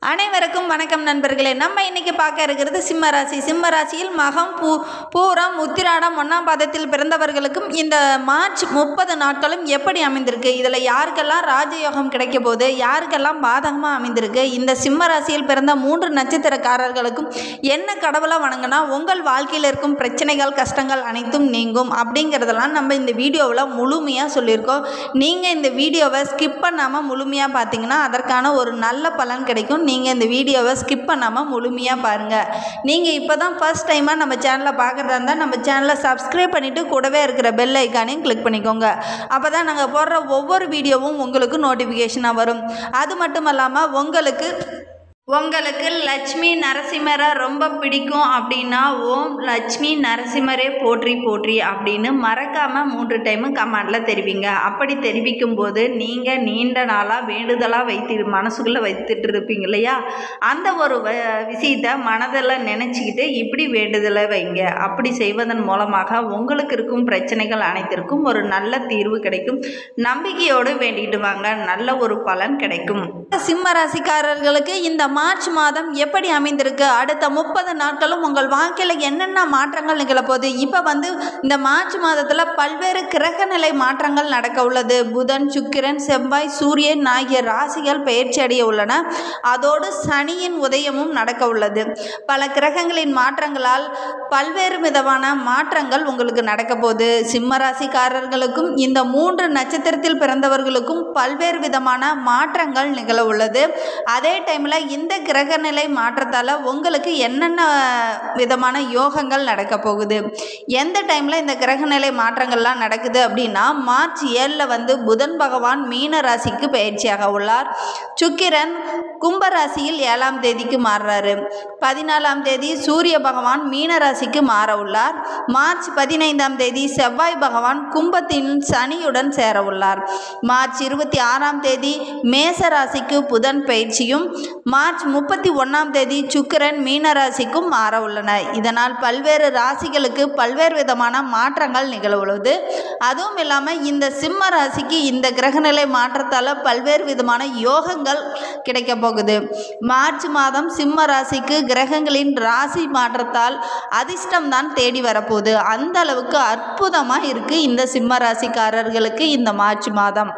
அனைவருக்கும் வணக்கம் நண்பர்களே நம்ம இன்னைக்கு பார்க்க இருக்கிறது சிம்ம ராசி சிம்ம ராசியில் மகம் பூ பூரம் உத்திராடம் ஒன்றாம் பாதத்தில் பிறந்தவர்களுக்கும் இந்த மார்ச் முப்பது நாட்களும் எப்படி அமைந்திருக்கு இதில் யாருக்கெல்லாம் ராஜயோகம் கிடைக்க போகுது யாருக்கெல்லாம் பாதகமாக அமைந்திருக்கு இந்த சிம்ம ராசியில் பிறந்த மூன்று நட்சத்திரக்காரர்களுக்கும் என்ன கடவுளை வணங்கினா உங்கள் வாழ்க்கையில் இருக்கும் பிரச்சனைகள் கஷ்டங்கள் அனைத்தும் நீங்கும் அப்படிங்கிறதெல்லாம் நம்ம இந்த வீடியோவில் முழுமையாக சொல்லியிருக்கோம் நீங்கள் இந்த வீடியோவை ஸ்கிப் பண்ணாமல் முழுமையாக பார்த்தீங்கன்னா அதற்கான ஒரு நல்ல பலன் கிடைக்கும் நீங்கள் இந்த வீடியோவை ஸ்கிப் பண்ணாமல் முழுமையாக பாருங்கள் நீங்கள் இப்போ தான் ஃபர்ஸ்ட் டைமாக நம்ம சேனலை பார்க்குறதா இருந்தால் நம்ம சேனலை சப்ஸ்கிரைப் பண்ணிவிட்டு கூடவே இருக்கிற பெல் ஐக்கானையும் கிளிக் பண்ணிக்கோங்க அப்போ தான் நாங்கள் போடுற ஒவ்வொரு வீடியோவும் உங்களுக்கு நோட்டிஃபிகேஷனாக வரும் அது மட்டும் இல்லாமல் உங்களுக்கு உங்களுக்கு லட்சுமி நரசிம்மரை ரொம்ப பிடிக்கும் அப்படின்னா ஓம் லட்சுமி நரசிம்மரே போற்றி போற்றி அப்படின்னு மறக்காமல் மூன்று டைமும் கமெண்டில் தெரிவிங்க அப்படி தெரிவிக்கும் போது நீங்கள் நீண்ட நாளாக வேண்டுதலாக வைத்து மனசுக்குள்ளே வைத்துட்டு இருப்பீங்க இல்லையா அந்த ஒரு வ- விஷயத்தை மனதில் நினச்சிக்கிட்டு இப்படி வேண்டுதலை வைங்க அப்படி செய்வதன் மூலமாக உங்களுக்கு இருக்கும் பிரச்சனைகள் அனைத்திற்கும் ஒரு நல்ல தீர்வு கிடைக்கும் நம்பிக்கையோடு வேண்டிட்டு வாங்க நல்ல ஒரு பலன் கிடைக்கும் சிம்ம ராசிக்காரர்களுக்கு இந்த மார்ச் மாதம் எப்படி அமைந்திருக்கு அடுத்த முப்பது நாட்களும் உங்கள் வாழ்க்கையில் என்னென்ன மாற்றங்கள் நிகழப்போகுது இப்போ வந்து இந்த மார்ச் மாதத்தில் பல்வேறு கிரகநிலை மாற்றங்கள் நடக்க உள்ளது புதன் சுக்கிரன் செவ்வாய் சூரியன் ஆகிய ராசிகள் பயிற்சி அடைய உள்ளன அதோடு சனியின் உதயமும் நடக்க உள்ளது பல கிரகங்களின் மாற்றங்களால் பல்வேறு விதமான மாற்றங்கள் உங்களுக்கு நடக்க போகுது சிம்ம ராசிக்காரர்களுக்கும் இந்த மூன்று நட்சத்திரத்தில் பிறந்தவர்களுக்கும் பல்வேறு விதமான மாற்றங்கள் நிகழ உள்ளது அதே டைமில் இந்த கிரகநிலை மாற்றத்தால் உங்களுக்கு என்னென்ன விதமான யோகங்கள் நடக்க போகுது எந்த டைமில் இந்த கிரகநிலை மாற்றங்கள்லாம் நடக்குது அப்படின்னா மார்ச் ஏழில் வந்து புதன் பகவான் மீன ராசிக்கு பயிற்சியாக உள்ளார் சுக்கிரன் கும்ப ராசியில் ஏழாம் தேதிக்கு மாறுறாரு பதினாலாம் தேதி சூரிய பகவான் மீன ராசிக்கு மாற உள்ளார் மார்ச் பதினைந்தாம் தேதி செவ்வாய் பகவான் கும்பத்தின் சனியுடன் சேர உள்ளார் மார்ச் இருபத்தி ஆறாம் தேதி மேச ராசிக்கு புதன் பயிற்சியும் மார்ச் முப்பத்தி ஒன்றாம் தேதி சுக்கிரன் மீன ராசிக்கும் மாற உள்ளன இதனால் பல்வேறு ராசிகளுக்கு பல்வேறு விதமான மாற்றங்கள் நிகழ உள்ளது அதுவும் இல்லாமல் இந்த சிம்ம ராசிக்கு இந்த கிரகநிலை மாற்றத்தால் பல்வேறு விதமான யோகங்கள் கிடைக்க போகுது மார்ச் மாதம் சிம்ம ராசிக்கு கிரகங்களின் ராசி மாற்றத்தால் அதிர்ஷ்டம் தான் தேடி வரப்போகுது அந்த அளவுக்கு அற்புதமாக இருக்குது இந்த சிம்ம ராசிக்காரர்களுக்கு இந்த மார்ச் மாதம்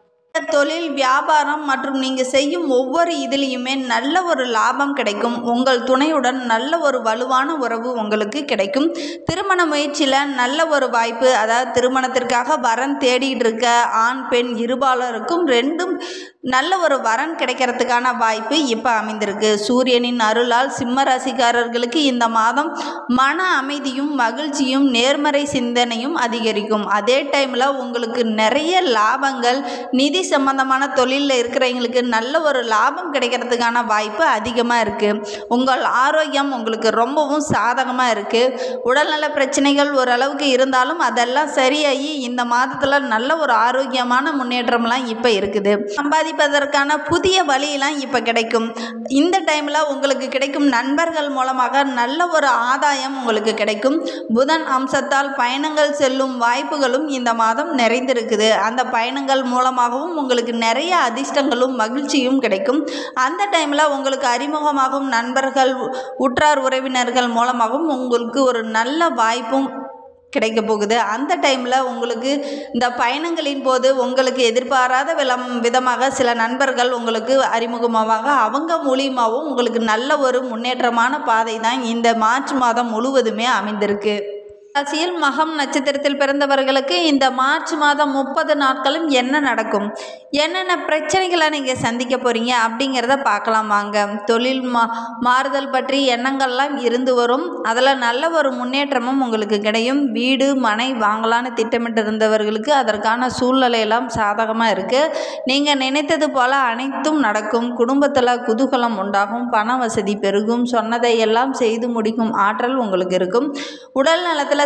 தொழில் வியாபாரம் மற்றும் நீங்கள் செய்யும் ஒவ்வொரு இதுலேயுமே நல்ல ஒரு லாபம் கிடைக்கும் உங்கள் துணையுடன் நல்ல ஒரு வலுவான உறவு உங்களுக்கு கிடைக்கும் திருமண முயற்சியில் நல்ல ஒரு வாய்ப்பு அதாவது திருமணத்திற்காக வரன் தேடிட்டு இருக்க ஆண் பெண் இருபாலருக்கும் ரெண்டும் நல்ல ஒரு வரன் கிடைக்கிறதுக்கான வாய்ப்பு இப்போ அமைந்திருக்கு சூரியனின் அருளால் சிம்ம ராசிக்காரர்களுக்கு இந்த மாதம் மன அமைதியும் மகிழ்ச்சியும் நேர்மறை சிந்தனையும் அதிகரிக்கும் அதே டைமில் உங்களுக்கு நிறைய லாபங்கள் நிதி சம்பந்தமான தொழிலில் இருக்கிறவங்களுக்கு நல்ல ஒரு லாபம் கிடைக்கிறதுக்கான வாய்ப்பு அதிகமாக இருக்குது உங்கள் ஆரோக்கியம் உங்களுக்கு ரொம்பவும் சாதகமாக இருக்குது உடல்நல பிரச்சனைகள் ஓரளவுக்கு இருந்தாலும் அதெல்லாம் சரியாகி இந்த மாதத்தில் நல்ல ஒரு ஆரோக்கியமான முன்னேற்றம்லாம் இப்போ இருக்குது சம்பாதிப்பதற்கான புதிய வழியெல்லாம் இப்போ கிடைக்கும் இந்த டைமில் உங்களுக்கு கிடைக்கும் நண்பர்கள் மூலமாக நல்ல ஒரு ஆதாயம் உங்களுக்கு கிடைக்கும் புதன் அம்சத்தால் பயணங்கள் செல்லும் வாய்ப்புகளும் இந்த மாதம் நிறைந்திருக்குது அந்த பயணங்கள் மூலமாகவும் உங்களுக்கு நிறைய அதிர்ஷ்டங்களும் மகிழ்ச்சியும் கிடைக்கும் அந்த டைமில் உங்களுக்கு அறிமுகமாகும் நண்பர்கள் உற்றார் உறவினர்கள் மூலமாகவும் உங்களுக்கு ஒரு நல்ல வாய்ப்பும் கிடைக்க போகுது அந்த டைமில் உங்களுக்கு இந்த பயணங்களின் போது உங்களுக்கு எதிர்பாராத விலம் விதமாக சில நண்பர்கள் உங்களுக்கு அறிமுகமாவாங்க அவங்க மூலியமாகவும் உங்களுக்கு நல்ல ஒரு முன்னேற்றமான பாதை தான் இந்த மார்ச் மாதம் முழுவதுமே அமைந்திருக்கு ராசியில் மகம் நட்சத்திரத்தில் பிறந்தவர்களுக்கு இந்த மார்ச் மாதம் முப்பது நாட்களும் என்ன நடக்கும் என்னென்ன பிரச்சனைகளை நீங்கள் சந்திக்க போகிறீங்க அப்படிங்கிறத பார்க்கலாம் வாங்க தொழில் மா மாறுதல் பற்றி எண்ணங்கள்லாம் இருந்து வரும் அதில் நல்ல ஒரு முன்னேற்றமும் உங்களுக்கு கிடைக்கும் வீடு மனை வாங்கலான்னு திட்டமிட்டு இருந்தவர்களுக்கு அதற்கான சூழ்நிலையெல்லாம் சாதகமாக இருக்குது நீங்கள் நினைத்தது போல் அனைத்தும் நடக்கும் குடும்பத்தில் குதூகலம் உண்டாகும் பண வசதி பெருகும் சொன்னதை எல்லாம் செய்து முடிக்கும் ஆற்றல் உங்களுக்கு இருக்கும் உடல் நலத்தில்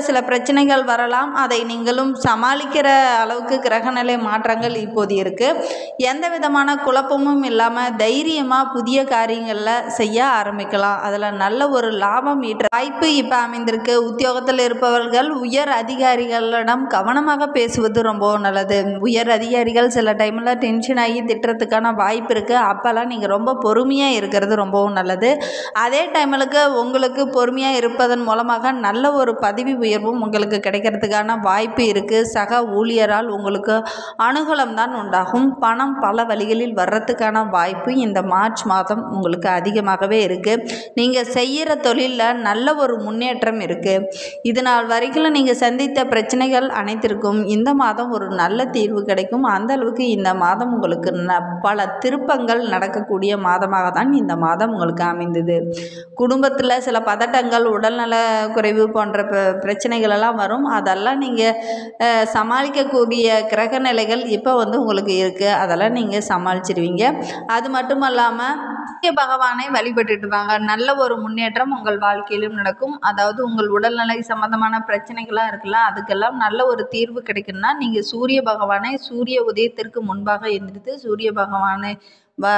சில பிரச்சனைகள் வரலாம் அதை நீங்களும் சமாளிக்கிற அளவுக்கு கிரகநிலை மாற்றங்கள் இப்போது இருக்குது எந்த விதமான குழப்பமும் இல்லாமல் தைரியமாக புதிய காரியங்களில் செய்ய ஆரம்பிக்கலாம் அதில் நல்ல ஒரு லாபம் ஈட்டுற வாய்ப்பு இப்போ அமைந்திருக்கு உத்தியோகத்தில் இருப்பவர்கள் உயர் அதிகாரிகளிடம் கவனமாக பேசுவது ரொம்ப நல்லது உயர் அதிகாரிகள் சில டைமில் டென்ஷன் ஆகி திட்டுறதுக்கான வாய்ப்பு இருக்குது அப்போல்லாம் நீங்கள் ரொம்ப பொறுமையாக இருக்கிறது ரொம்பவும் நல்லது அதே டைமிலுக்கு உங்களுக்கு பொறுமையாக இருப்பதன் மூலமாக நல்ல ஒரு பதவி உயர்வும் உங்களுக்கு கிடைக்கிறதுக்கான வாய்ப்பு இருக்குது சக ஊழியரால் உங்களுக்கு அனுகூலம் தான் உண்டாகும் பணம் பல வழிகளில் வர்றதுக்கான வாய்ப்பு இந்த மார்ச் மாதம் உங்களுக்கு அதிகமாகவே இருக்குது நீங்கள் செய்கிற தொழிலில் நல்ல ஒரு முன்னேற்றம் இருக்குது இது நாள் வரைக்கும் நீங்கள் சந்தித்த பிரச்சனைகள் அனைத்திற்கும் இந்த மாதம் ஒரு நல்ல தீர்வு கிடைக்கும் அந்த அளவுக்கு இந்த மாதம் உங்களுக்கு ந பல திருப்பங்கள் நடக்கக்கூடிய மாதமாக தான் இந்த மாதம் உங்களுக்கு அமைந்தது குடும்பத்தில் சில பதட்டங்கள் உடல்நல குறைவு போன்ற ப- பிரச்சனைகள் எல்லாம் வரும் அதெல்லாம் நீங்கள் சமாளிக்கக்கூடிய கிரக நிலைகள் இப்போ வந்து உங்களுக்கு இருக்குது அதெல்லாம் நீங்கள் சமாளிச்சிடுவீங்க அது மட்டும் இல்லாமல் சூரிய பகவானை வழிபட்டுட்டு வாங்க நல்ல ஒரு முன்னேற்றம் உங்கள் வாழ்க்கையிலும் நடக்கும் அதாவது உங்கள் உடல்நிலை சம்பந்தமான பிரச்சனைகள்லாம் இருக்குல்ல அதுக்கெல்லாம் நல்ல ஒரு தீர்வு கிடைக்கும்னா நீங்கள் சூரிய பகவானை சூரிய உதயத்திற்கு முன்பாக எந்திரித்து சூரிய பகவானை வ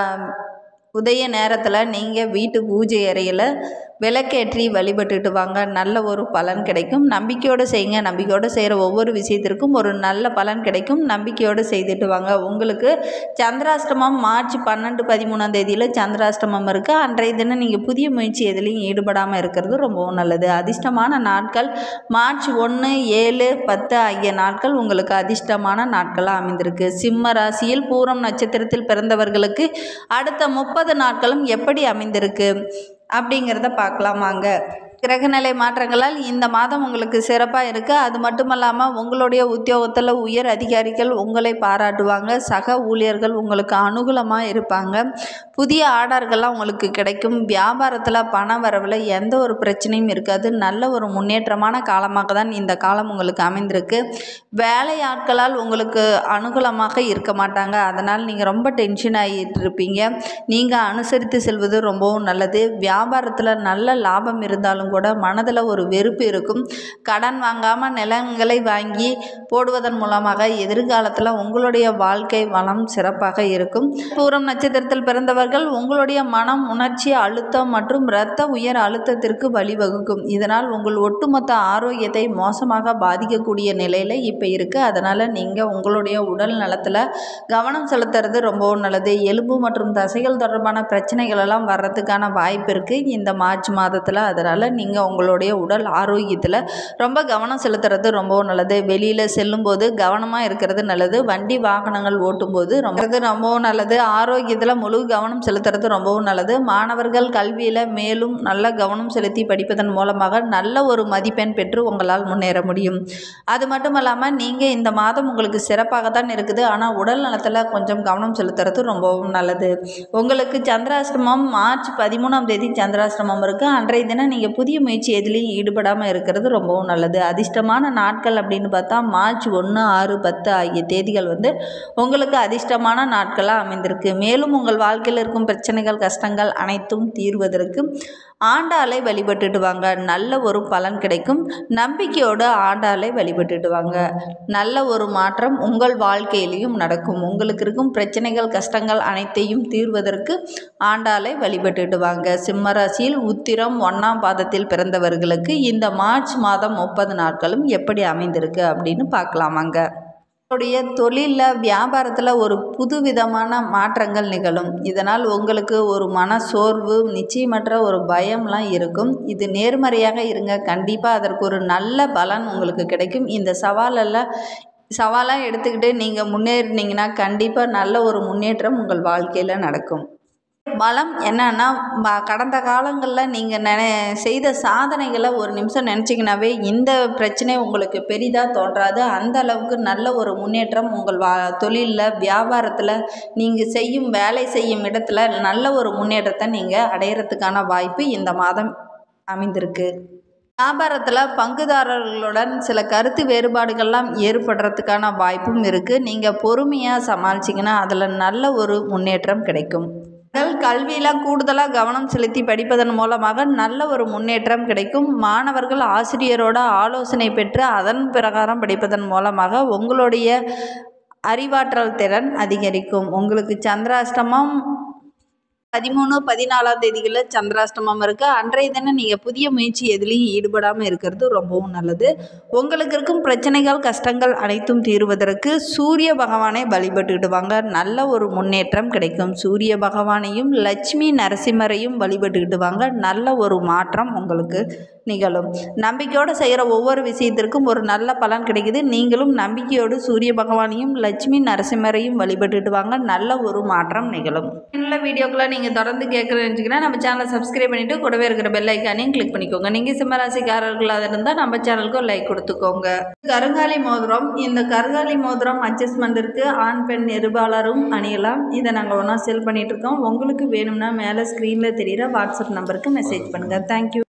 உதய நேரத்தில் நீங்கள் வீட்டு பூஜை அறையில் விளக்கேற்றி வழிபட்டுட்டு வாங்க நல்ல ஒரு பலன் கிடைக்கும் நம்பிக்கையோடு செய்யுங்க நம்பிக்கையோடு செய்கிற ஒவ்வொரு விஷயத்திற்கும் ஒரு நல்ல பலன் கிடைக்கும் நம்பிக்கையோடு செய்துட்டு வாங்க உங்களுக்கு சந்திராஷ்டமம் மார்ச் பன்னெண்டு பதிமூணாம் தேதியில் சந்திராஷ்டமம் இருக்குது அன்றைய தினம் நீங்கள் புதிய முயற்சி எதுலேயும் ஈடுபடாமல் இருக்கிறது ரொம்பவும் நல்லது அதிர்ஷ்டமான நாட்கள் மார்ச் ஒன்று ஏழு பத்து ஆகிய நாட்கள் உங்களுக்கு அதிர்ஷ்டமான நாட்களாக அமைந்திருக்கு சிம்ம ராசியில் பூரம் நட்சத்திரத்தில் பிறந்தவர்களுக்கு அடுத்த முப்பது நாட்களும் எப்படி அமைந்திருக்கு அப்படிங்கிறத பார்க்கலாம் வாங்க கிரகநிலை மாற்றங்களால் இந்த மாதம் உங்களுக்கு சிறப்பாக இருக்குது அது மட்டும் இல்லாமல் உங்களுடைய உத்தியோகத்தில் உயர் அதிகாரிகள் உங்களை பாராட்டுவாங்க சக ஊழியர்கள் உங்களுக்கு அனுகூலமாக இருப்பாங்க புதிய ஆர்டர்கள்லாம் உங்களுக்கு கிடைக்கும் வியாபாரத்தில் பண வரவில் எந்த ஒரு பிரச்சனையும் இருக்காது நல்ல ஒரு முன்னேற்றமான காலமாக தான் இந்த காலம் உங்களுக்கு அமைந்திருக்கு வேலையாட்களால் உங்களுக்கு அனுகூலமாக இருக்க மாட்டாங்க அதனால் நீங்கள் ரொம்ப டென்ஷன் ஆகிட்டு இருப்பீங்க நீங்கள் அனுசரித்து செல்வது ரொம்பவும் நல்லது வியாபாரத்தில் நல்ல லாபம் இருந்தாலும் கூட மனதில் ஒரு வெறுப்பு இருக்கும் கடன் வாங்காமல் நிலங்களை வாங்கி போடுவதன் மூலமாக எதிர்காலத்தில் உங்களுடைய வாழ்க்கை வளம் சிறப்பாக இருக்கும் பூரம் நட்சத்திரத்தில் பிறந்தவர்கள் உங்களுடைய மனம் உணர்ச்சி அழுத்தம் மற்றும் இரத்த உயர் அழுத்தத்திற்கு வழிவகுக்கும் இதனால் உங்கள் ஒட்டுமொத்த ஆரோக்கியத்தை மோசமாக பாதிக்கக்கூடிய நிலையில் இப்போ இருக்குது அதனால் நீங்கள் உங்களுடைய உடல் நலத்தில் கவனம் செலுத்துறது ரொம்பவும் நல்லது எலும்பு மற்றும் தசைகள் தொடர்பான பிரச்சனைகள் எல்லாம் வர்றதுக்கான வாய்ப்பு இருக்குது இந்த மார்ச் மாதத்தில் அதனால் நீங்கள் உங்களுடைய உடல் ஆரோக்கியத்தில் ரொம்ப கவனம் செலுத்துறது ரொம்பவும் நல்லது வெளியில் செல்லும்போது கவனமாக இருக்கிறது நல்லது வண்டி வாகனங்கள் ஓட்டும்போது ரொம்ப இது ரொம்பவும் நல்லது ஆரோக்கியத்தில் முழு கவனம் செலுத்துறது ரொம்பவும் நல்லது மாணவர்கள் கல்வியில் மேலும் நல்ல கவனம் செலுத்தி படிப்பதன் மூலமாக நல்ல ஒரு மதிப்பெண் பெற்று உங்களால் முன்னேற முடியும் அது மட்டும் இல்லாமல் நீங்கள் இந்த மாதம் உங்களுக்கு சிறப்பாக தான் இருக்குது ஆனால் உடல் நலத்தில் கொஞ்சம் கவனம் செலுத்துறது ரொம்பவும் நல்லது உங்களுக்கு சந்திராஷ்டமம் மார்ச் பதிமூணாம் தேதி சந்திராஷ்டமம் இருக்குது அன்றைய தினம் நீங்கள் புதிய முயற்சி எதுலேயும் ஈடுபடாமல் இருக்கிறது ரொம்பவும் நல்லது அதிர்ஷ்டமான நாட்கள் அப்படின்னு பார்த்தா மார்ச் ஒன்று ஆறு பத்து ஆகிய தேதிகள் வந்து உங்களுக்கு அதிர்ஷ்டமான நாட்களாக அமைந்திருக்கு மேலும் உங்கள் வாழ்க்கையில் இருக்கும் பிரச்சனைகள் கஷ்டங்கள் அனைத்தும் தீர்வதற்கு ஆண்டாளை வழிபட்டுட்டு வாங்க நல்ல ஒரு பலன் கிடைக்கும் நம்பிக்கையோடு ஆண்டாளை வழிபட்டுட்டு வாங்க நல்ல ஒரு மாற்றம் உங்கள் வாழ்க்கையிலையும் நடக்கும் உங்களுக்கு இருக்கும் பிரச்சனைகள் கஷ்டங்கள் அனைத்தையும் தீர்வதற்கு ஆண்டாளை வழிபட்டுட்டு வாங்க சிம்மராசியில் உத்திரம் ஒன்றாம் பாதத்தில் பிறந்தவர்களுக்கு இந்த மார்ச் மாதம் முப்பது நாட்களும் எப்படி அமைந்திருக்கு அப்படின்னு பார்க்கலாமாங்க உங்களுடைய தொழிலில் வியாபாரத்தில் ஒரு புதுவிதமான மாற்றங்கள் நிகழும் இதனால் உங்களுக்கு ஒரு மன சோர்வு நிச்சயமற்ற ஒரு பயம்லாம் இருக்கும் இது நேர்மறையாக இருங்க கண்டிப்பாக அதற்கு ஒரு நல்ல பலன் உங்களுக்கு கிடைக்கும் இந்த சவாலெல்லாம் சவாலாக எடுத்துக்கிட்டு நீங்கள் முன்னேறினீங்கன்னா கண்டிப்பாக நல்ல ஒரு முன்னேற்றம் உங்கள் வாழ்க்கையில் நடக்கும் பலம் என்னன்னா ம- கடந்த காலங்களில் நீங்கள் நினை செய்த சாதனைகளை ஒரு நிமிஷம் நினச்சிங்கனாவே இந்த பிரச்சனை உங்களுக்கு பெரிதாக தோன்றாது அந்த அளவுக்கு நல்ல ஒரு முன்னேற்றம் உங்கள் வா தொழிலில் வியாபாரத்தில் நீங்கள் செய்யும் வேலை செய்யும் இடத்துல நல்ல ஒரு முன்னேற்றத்தை நீங்கள் அடையிறதுக்கான வாய்ப்பு இந்த மாதம் அமைந்திருக்கு வியாபாரத்தில் பங்குதாரர்களுடன் சில கருத்து வேறுபாடுகள்லாம் ஏற்படுறதுக்கான வாய்ப்பும் இருக்குது நீங்கள் பொறுமையாக சமாளிச்சிங்கன்னா அதில் நல்ல ஒரு முன்னேற்றம் கிடைக்கும் நீங்கள் கல்வியில் கூடுதலாக கவனம் செலுத்தி படிப்பதன் மூலமாக நல்ல ஒரு முன்னேற்றம் கிடைக்கும் மாணவர்கள் ஆசிரியரோட ஆலோசனை பெற்று அதன் பிரகாரம் படிப்பதன் மூலமாக உங்களுடைய அறிவாற்றல் திறன் அதிகரிக்கும் உங்களுக்கு சந்திராஷ்டமம் பதிமூணு பதினாலாம் தேதிகளில் சந்திராஷ்டமம் இருக்குது அன்றைய தினம் நீங்கள் புதிய முயற்சி எதுலேயும் ஈடுபடாமல் இருக்கிறது ரொம்பவும் நல்லது உங்களுக்கு இருக்கும் பிரச்சனைகள் கஷ்டங்கள் அனைத்தும் தீர்வதற்கு சூரிய பகவானை வழிபட்டுக்கிட்டு வாங்க நல்ல ஒரு முன்னேற்றம் கிடைக்கும் சூரிய பகவானையும் லட்சுமி நரசிம்மரையும் வழிபட்டுக்கிட்டு வாங்க நல்ல ஒரு மாற்றம் உங்களுக்கு நிகழும் நம்பிக்கையோடு செய்கிற ஒவ்வொரு விஷயத்திற்கும் ஒரு நல்ல பலன் கிடைக்குது நீங்களும் நம்பிக்கையோடு சூரிய பகவானையும் லட்சுமி நரசிம்மரையும் வழிபட்டுட்டு வாங்க நல்ல ஒரு மாற்றம் நிகழும் உள்ள வீடியோக்களை நீங்கள் தொடர்ந்து கேட்குறேன்னு நம்ம சேனலை சப்ஸ்கிரைப் பண்ணிவிட்டு கூடவே இருக்கிற பெல் ஐக்கானையும் கிளிக் பண்ணிக்கோங்க நீங்கள் சிம்மராசிக்காரர்களாக இருந்தால் நம்ம சேனலுக்கு ஒரு லைக் கொடுத்துக்கோங்க கருங்காலி மோதிரம் இந்த கருங்காலி மோதிரம் அட்ஜஸ்ட்மெண்ட்டிற்கு ஆண் பெண் நிருபாளரும் அணியலாம் இதை நாங்கள் ஒன்றா செல் பண்ணிகிட்ருக்கோம் உங்களுக்கு வேணும்னா மேலே ஸ்க்ரீனில் தெரிகிற வாட்ஸ்அப் நம்பருக்கு மெசேஜ் பண்ணுங்கள் தேங்க்யூ